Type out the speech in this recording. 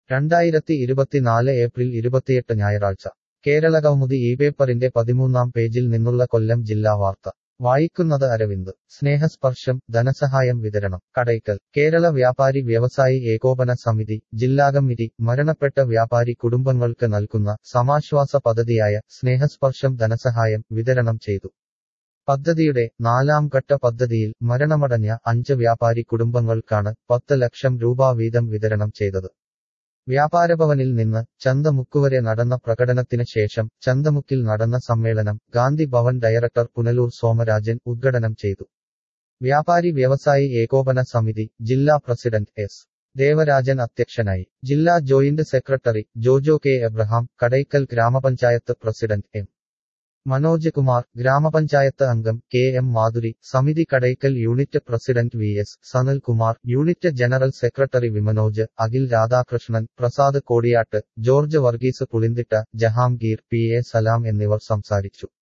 രണ്ടായിരത്തി ഇരുപത്തിനാല് ഏപ്രിൽ ഇരുപത്തിയെട്ട് ഞായറാഴ്ച കേരള കൗമുദി ഈ പേപ്പറിന്റെ പതിമൂന്നാം പേജിൽ നിന്നുള്ള കൊല്ലം ജില്ലാ വാർത്ത വായിക്കുന്നത് അരവിന്ദ് സ്നേഹസ്പർശം ധനസഹായം വിതരണം കടയ്ക്കൽ കേരള വ്യാപാരി വ്യവസായി ഏകോപന സമിതി ജില്ലാ കമ്മിറ്റി മരണപ്പെട്ട വ്യാപാരി കുടുംബങ്ങൾക്ക് നൽകുന്ന സമാശ്വാസ പദ്ധതിയായ സ്നേഹസ്പർശം ധനസഹായം വിതരണം ചെയ്തു പദ്ധതിയുടെ നാലാം ഘട്ട പദ്ധതിയിൽ മരണമടഞ്ഞ അഞ്ച് വ്യാപാരി കുടുംബങ്ങൾക്കാണ് പത്ത് ലക്ഷം രൂപ വീതം വിതരണം ചെയ്തത് വ്യാപാരഭവനിൽ നിന്ന് ചന്തമുക്കുവരെ നടന്ന പ്രകടനത്തിന് ശേഷം ചന്തമുക്കിൽ നടന്ന സമ്മേളനം ഗാന്ധി ഭവൻ ഡയറക്ടർ പുനലൂർ സോമരാജൻ ഉദ്ഘാടനം ചെയ്തു വ്യാപാരി വ്യവസായി ഏകോപന സമിതി ജില്ലാ പ്രസിഡന്റ് എസ് ദേവരാജൻ അധ്യക്ഷനായി ജില്ലാ joint secretary Jojo K Abraham Kadakkal ഗ്രാമപഞ്ചായത്ത് പ്രസിഡന്റ് എം മനോജ് കുമാർ ഗ്രാമപഞ്ചായത്ത് അംഗം കെ എം മാധുരി സമിതി Kadakkal unit president V S Sanalkumar unit general secretary Vimanoj Akhil Radhakrishnan Prasad Kodiyattu George Varghese Pulinthitta Jahangir P A Salam എന്നിവർ സംസാരിച്ചു